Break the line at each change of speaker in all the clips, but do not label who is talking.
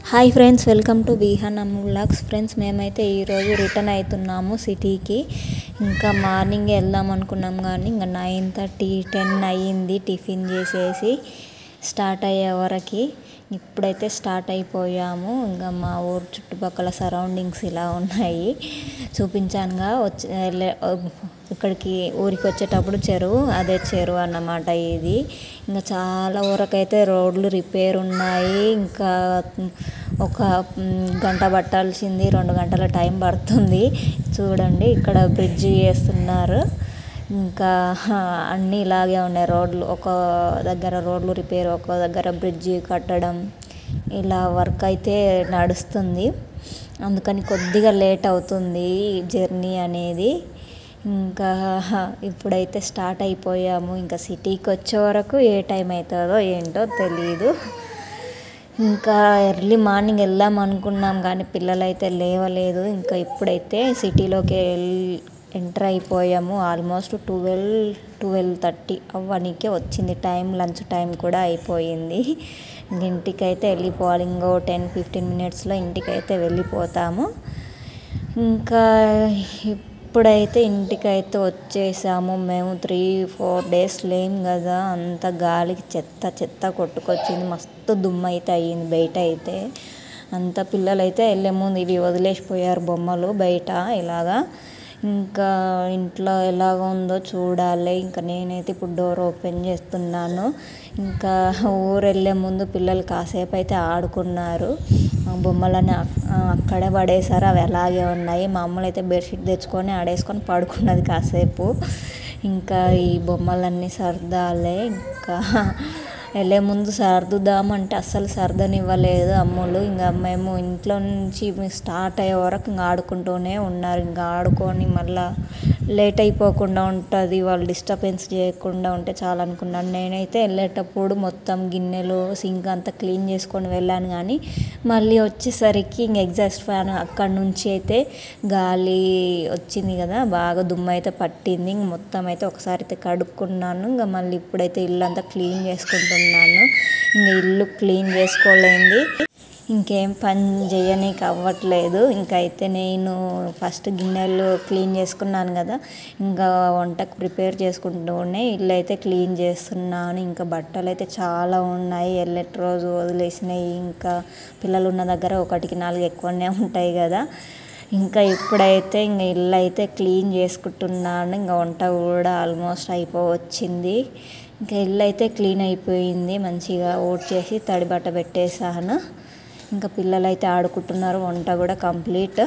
hi friends welcome to బీహాన్ vlogs friends మేమైతే ఈరోజు రిటర్న్ అవుతున్నాము సిటీకి ఇంకా మార్నింగ్ వెళ్దాం అనుకున్నాం కానీ ఇంకా నైన్ థర్టీ టెన్ అయ్యింది టిఫిన్ చేసేసి స్టార్ట్ అయ్యే వరకు ఇప్పుడైతే స్టార్ట్ అయిపోయాము ఇంకా మా ఊరు చుట్టుపక్కల సరౌండింగ్స్ ఇలా ఉన్నాయి చూపించానుగా వచ్చి వెళ్ళే- ఇక్కడికి ఊరికి వచ్చేటప్పుడు చెరువు అదే చెరువు అన్నమాట ఇది ఇంకా చాలా వరకైతే రోడ్లు రిపేర్ ఉన్నాయి ఇంకా ఒక మ్, గంట పట్టాల్సింది రెండు గంటల టైం పడుతుంది చూడండి ఇక్కడ బ్రిడ్జ్ చేస్తున్నారు ఇంకా హా, అన్నీ ఇలాగే ఉన్నాయి రోడ్లు ఒక దగ్గర రోడ్లు రిపేర్ ఒక దగ్గర బ్రిడ్జి కట్టడం ఇలా వర్క్ అయితే నడుస్తుంది అందుకని కొద్దిగా లేట్ అవుతుంది జర్నీ అనేది ఇంకా హా, ఇప్పుడైతే స్టార్ట్ అయిపోయాము ఇంకా సిటీకి వచ్చే వరకు ఏ టైం అవుతుందో ఏంటో తెలియదు ఇంకా ఎర్లీ మార్నింగ్ వెళ్దాం అనుకున్నాం కానీ పిల్లలైతే లేవలేదు ఇంకా ఇప్పుడైతే సిటీలోకి ఎల్- ఎంటర్ అయిపోయాము ఆల్మోస్ట్ ట్వెల్వ్ ట్వెల్వ్ థర్టీ అవ్వనికే వచ్చింది టైం లంచ్ టైం కూడా అయిపోయింది ఇంక ఇంటికైతే వెళ్ళిపోవాలి ఇంకో టెన్ ఫిఫ్టీన్ మినిట్స్లో ఇంటికైతే వెళ్ళిపోతాము ఇంకా ఇప్పుడైతే ఇంటికైతే వచ్చేసాము మేము త్రీ ఫోర్ డేస్ లేం కదా అంత గాలికి చెత్త చెత్త కొట్టుకొచ్చింది మస్తు దుమ్ము అయితే అయ్యింది బయట అయితే అంత పిల్లలైతే వెళ్ళే ముందు ఇవి వదిలేసిపోయారు బొమ్మలు బయట ఇలాగా ఇంకా ఇంట్లో ఎలాగ ఉందో చూడాలి ఇంకా నేనైతే ఇప్పుడు డోర్ ఓపెన్ చేస్తున్నాను ఇంకా ఊరు వెళ్ళే ముందు పిల్లలు కాసేపు అయితే ఆడుకున్నారు ఆ బొమ్మలన్నీ అక్- ఆ అక్కడే పడేసారు అవి అలాగే ఉన్నాయి మా అమ్మలు అయితే బెడ్షీట్ తెచ్చుకొని ఆడేసుకొని పడుకున్నది కాసేపు ఇంకా ఈ బొమ్మలన్నీ సర్దాలే ఇంకా వెళ్ళే ముందు సర్దుదామంటే అస్సలు సర్దనివ్వలేదు అమ్ములు ఇంకా మేము ఇంట్లో నుంచి స్టార్ట్ అయ్యే వరకు ఇంకా ఆడుకుంటూనే ఉన్నారు ఇంకా ఆడుకొని మళ్ళా లేట్ అయిపోకుండా ఉంటుంది వాళ్ళు డిస్టర్బెన్స్ చేయకుండా ఉంటే చాలా అనుకున్నాను నేనైతే వెళ్ళేటప్పుడు మొత్తం గిన్నెలు సింక్ అంతా క్లీన్ చేసుకొని వెళ్ళాను కానీ మళ్ళీ వచ్చేసరికి ఇంక ఎగ్జాస్ట్ ఫ్యాన్ అక్కడ నుంచి అయితే గాలి వచ్చింది కదా బాగా దుమ్ము అయితే పట్టింది ఇంక మొత్తం అయితే ఒకసారి అయితే కడుక్కున్నాను ఇంకా మళ్ళీ ఇప్పుడైతే ఇల్లు అంతా క్లీన్ చేసుకుంటున్నాను ఇంకా ఇల్లు క్లీన్ చేసుకోలేంది ఇంకేం పని చేయనీకి అవ్వట్లేదు ఇంకా అయితే నేను ఫస్ట్ గిన్నెలు క్లీన్ చేసుకున్నాను కదా ఇంకా వంటకు ప్రిపేర్ చేసుకుంటూనే ఇల్లు అయితే క్లీన్ చేస్తున్నాను ఇంకా బట్టలు అయితే చాలా ఉన్నాయి ఎల్లటి రోజు వదిలేసినాయి ఇంకా పిల్లలు ఉన్న దగ్గర ఒకటికి నాలుగు ఎక్కువనే ఉంటాయి కదా ఇంకా ఇప్పుడైతే ఇంక ఇల్లు అయితే క్లీన్ చేసుకుంటున్నాను ఇంకా వంట కూడా ఆల్మోస్ట్ అయిపోవచ్చింది ఇంకా ఇల్లు అయితే క్లీన్ అయిపోయింది మంచిగా ఓట్ చేసి తడి బట్ట పెట్టేశాను ఇంకా పిల్లలు అయితే ఆడుకుంటున్నారు వంట కూడా కంప్లీట్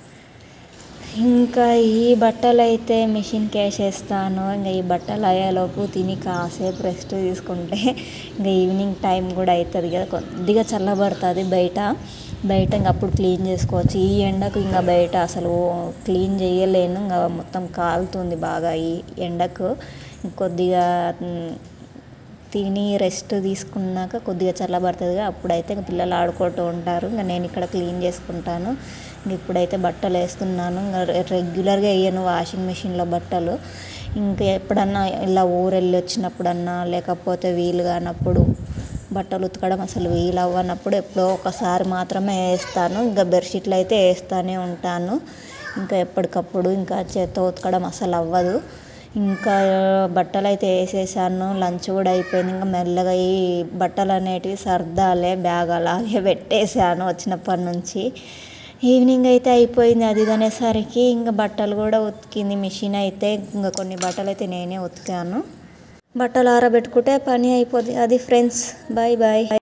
ఇంకా ఈ బట్టలు అయితే మిషన్కి వేసేస్తాను ఇంకా ఈ బట్టలు అయ్యేలోపు తిని కాసేపు రెస్ట్ తీసుకుంటే ఇంకా ఈవినింగ్ టైం కూడా అవుతుంది కదా కొద్దిగా చల్లబడుతుంది బయట బయట ఇంక అప్పుడు క్లీన్ చేసుకోవచ్చు ఈ ఎండకు ఇంకా బయట అసలు క్లీన్ చేయలేను ఇంకా మొత్తం కాలుతుంది బాగా ఈ ఎండకు కొద్దిగా మ్, తిని రెస్ట్ తీసుకున్నాక కొద్దిగా చల్లబడుతుందిగా అప్పుడైతే ఇంక పిల్లలు ఆడుకుంటూ ఉంటారు ఇంకా నేను ఇక్కడ క్లీన్ చేసుకుంటాను ఇంక ఇప్పుడైతే బట్టలు వేస్తున్నాను ఇంకా రె- రెగ్యులర్గా వేయను వాషింగ్ మిషన్లో బట్టలు ఇంకా ఎప్పుడన్నా ఇలా ఊరు వెళ్ళి వచ్చినప్పుడన్నా లేకపోతే వీలు కానప్పుడు బట్టలు ఉతకడం అసలు వీలు అవ్వనప్పుడు ఎప్పుడో ఒకసారి మాత్రమే వేస్తాను ఇంకా బెడ్షీట్లు అయితే వేస్తూనే ఉంటాను ఇంకా ఎప్పటికప్పుడు ఇంకా చేత్తో ఉతకడం అసలు అవ్వదు ఇంకా బట్టలు అయితే వేసేసాను లంచ్ కూడా అయిపోయింది ఇంకా మెల్లగా ఈ బట్టలు అనేటివి సర్దాలే బ్యాగ్ అలాగే పెట్టేశాను వచ్చినప్పటి నుంచి ఈవినింగ్ అయితే అయిపోయింది అది ఇది అనేసరికి ఇంకా బట్టలు కూడా ఉతికింది మిషన్ అయితే ఇంకా కొన్ని బట్టలు అయితే నేనే ఉతికాను బట్టలు ఆరబెట్టుకుంటే పని అయిపోద్ది అది ఫ్రెండ్స్ బాయ్ బాయ్